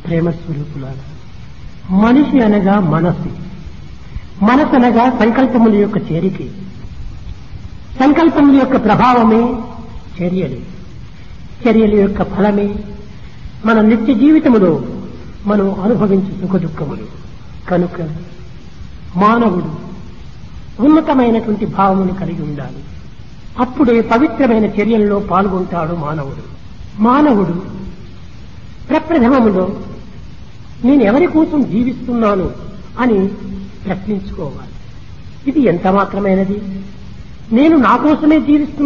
ప్రేమ స్వరూపులారా మనిషి అనగా మనస్సు మనసు అనగా సంకల్పముల యొక్క చేరిక సంకల్పముల యొక్క ప్రభావమే చర్యలు చర్యల యొక్క ఫలమే మన నిత్య జీవితములో మనం అనుభవించే సుఖ దుఃఖములు కనుక మానవుడు ఉన్నతమైనటువంటి భావమును కలిగి ఉండాలి అప్పుడే పవిత్రమైన చర్యల్లో పాల్గొంటాడు మానవుడు మానవుడు ప్రప్రథమములో నేను ఎవరి కోసం జీవిస్తున్నాను అని ప్రశ్నించుకోవాలి ఇది ఎంత మాత్రమైనది నేను నా కోసమే జీవిస్తున్నాను